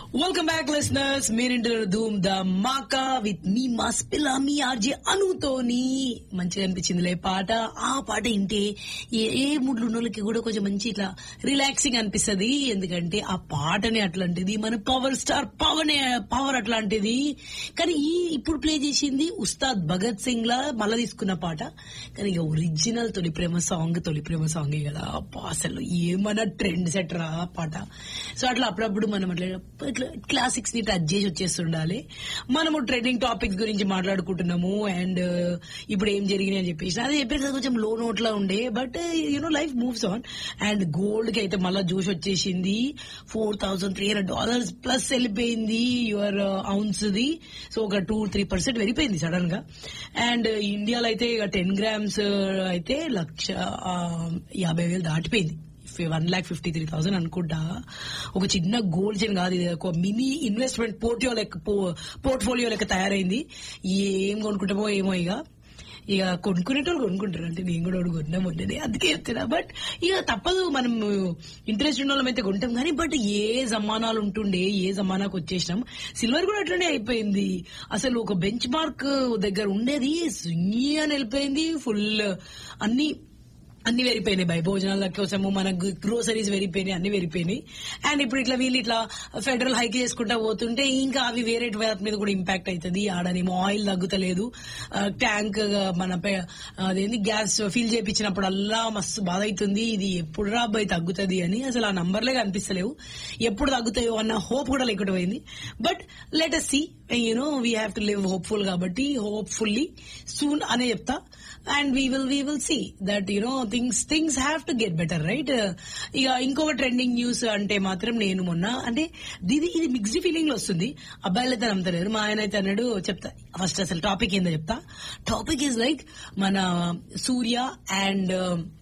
welcome back listeners మీరింటి ధూమ్ the మాకా with me mass పిల్ల మీ ఆర్జే అనుతోని మంచిగా అనిపించిందిలే పాట ఆ పాట వింటే ఏ ఏ మూడ్లు ఉన్న వాళ్ళకి కూడా కొంచెం మంచి ఇట్లా రిలాక్సింగ్ అనిపిస్తది ఎందుకంటే ఆ పాటనే అట్లాంటిది మన పవర్ స్టార్ పవర్ పవర్ అట్లాంటిది కానీ ఈ ఇప్పుడు ప్లే చేసింది ఉస్తాద్ భగత్ సింగ్ లా మళ్ళా తీసుకున్న పాట కానీ ఇక ఒరిజినల్ తొలి ప్రేమ సాంగ్ తొలి ప్రేమ సాంగ్ కదా అబ్బా అసలు ఏమన్నా ట్రెండ్ సెట్ రా ఆ పాట సో అట్లా అప్పుడప్పుడు మనం అట్లా ఇట్లా క్లాసిక్స్ ని టచ్ చేసి వచ్చేస్తుండాలి మనము ట్రెండింగ్ టాపిక్స్ గురించి మాట్లాడుకుంటున్నాము అండ్ ఇప్పుడు ఏం జరిగినాయి అని చెప్పేసి అదే చెప్పేసి అది కొంచెం లో నోట్ లా ఉండే but you know life moves on and gold కి అయితే మళ్ళీ జోష్ వచ్చేసింది four thousand three hundred dollars plus వెళ్ళిపోయింది యువర్ అవున్స్ ది సో ఒక టూ త్రీ పర్సెంట్ వెళ్ళిపోయింది సడన్ గా అండ్ ఇండియాలో అయితే ఇక టెన్ గ్రామ్స్ అయితే లక్ష ఆ, యాభై వేలు దాటిపోయింది one lakh fifty three thousand అనుకుంటా ఒక చిన్న గోల్డ్ చైన్ కాదు ఇది ఒక మినీ ఇన్వెస్ట్మెంట్ పోర్టియో లెక్క పోర్ట్ఫోలియో లెక్క తయారైంది ఏం కొనుక్కుంటామో ఏమో ఇక ఇక కొనుక్కునేటోళ్ళు కొనుక్కుంటారు అంటే నేను కూడా ఒకటి కొన్నా మొన్ననే అందుకే చెప్తున్నా బట్ ఇక తప్పదు మనం ఇంట్రెస్ట్ ఉన్న వాళ్ళమైతే కొంటాం కానీ బట్ ఏ జమానాలు ఉంటుండే ఏ జమానాకు వచ్చేసినాం సిల్వర్ కూడా అట్లనే అయిపోయింది అసలు ఒక బెంచ్ మార్క్ దగ్గర ఉండేది సున్నీ అని వెళ్ళిపోయింది ఫుల్ అన్ని అన్ని వెరిపోయినాయి భయ భోజనాల కోసము మన గ్రోసరీస్ వెరిపోయినాయి అన్ని వెరిపోయినాయి అండ్ ఇప్పుడు ఇట్లా వీళ్ళు ఇట్లా ఫెడరల్ హైక్ చేసుకుంటా పోతుంటే ఇంకా అవి వేరే వాటి మీద కూడా ఇంపాక్ట్ అవుతుంది ఆడనేమో ఆయిల్ తగ్గుతలేదు ట్యాంక్ మన పె- అదేంది గ్యాస్ ఫిల్ చేయించినప్పుడు అల్లా మస్తు బాధ అవుతుంది ఇది ఎప్పుడు రా అబ్బాయి తగ్గుతుంది అని అసలు ఆ నంబర్లే కనిపిస్తలేవు ఎప్పుడు తగ్గుతాయో అన్న హోప్ కూడా లేకుండా పోయింది but let us see you know we have to live hopeful కాబట్టి హోప్ఫుల్లీ సూన్ అనే చెప్తా and we will we will see that you know things things have to get better right ఇక ఇంకొక ట్రెండింగ్ న్యూస్ అంటే మాత్రం నేను మొన్న అంటే ఇది ఇది మిక్స్డ్ ఫీలింగ్ లో వస్తుంది అబ్బాయిలు అయితే నమ్మతలేరు మా ఆయన అయితే అన్నాడు చెప్తా ఫస్ట్ అసలు టాపిక్ ఏందో చెప్తా టాపిక్ ఈజ్ లైక్ మన సూర్య అండ్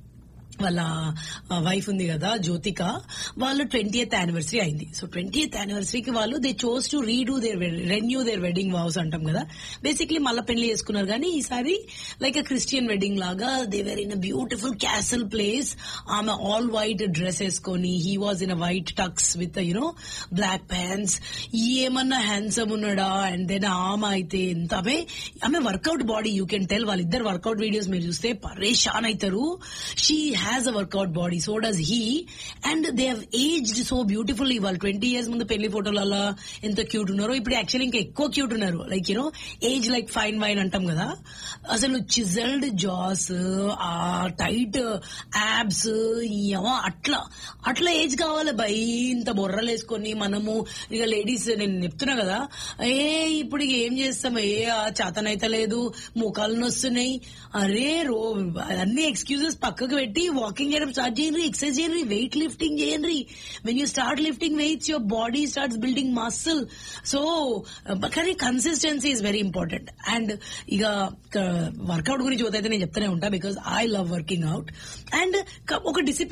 వాళ్ళ వైఫ్ ఉంది కదా జ్యోతిక వాళ్ళు ట్వంటీయత్ యానివర్సరీ అయింది సో ట్వంటీయత్ యానివర్సరీకి వాళ్ళు they chose to redo their renew their wedding vows అంటాం కదా బేసిక్లీ మళ్ళీ పెళ్లి చేసుకున్నారు కానీ ఈసారి లైక్ అ క్రిస్టియన్ వెడ్డింగ్ లాగా they were in a beautiful castle place ఆమె ఆల్ వైట్ డ్రెస్ వేసుకొని he was in a white tux with you know black pants ఏమన్నా హ్యాండ్సమ్ ఉన్నాడా అండ్ దెన్ ఆమె అయితే ఎంత ఆమె ఆమె workout body you can tell వాళ్ళిద్దరు వర్కౌట్ వీడియోస్ మీరు చూస్తే పరేషాన్ అవుతారు she has a workout body so does he and they have aged so beautiful వాళ్ళు ట్వంటీ ఇయర్స్ ముందు పెళ్లి ఫోటోలలో ఎంత క్యూట్ ఉన్నారో ఇప్పుడు యాక్చువల్లీ ఇంకా ఎక్కువ క్యూట్ ఉన్నారు like you know age like fine wine అంటాం కదా అసలు చిజల్డ్ జాస్ ఆ టైట్ యాబ్స్ అట్లా అట్లా ఏజ్ కావాలి బై ఇంత బొర్రలు వేసుకొని మనము ఇక లేడీస్ నేను చెప్తున్నా కదా ఏ ఇప్పుడు ఇక ఏం చేస్తాం ఏ ఆ చేతనైతే లేదు ముఖాలు నొస్తున్నాయి అరే రో అన్ని ఎక్స్క్యూజెస్ పక్కకు పెట్టి వాకింగ్ చేయడం స్టార్ట్ చేయండి ఎక్సర్సైజ్ చేయండి వెయిట్ లిఫ్టింగ్ చేయండి when you start lifting weights your body starts building muscle so కానీ consistency is very important and ఇక వర్కౌట్ గురించి పోతే నేను చెప్తూనే ఉంటా because I love working out and ఒక డిసిప్లిన్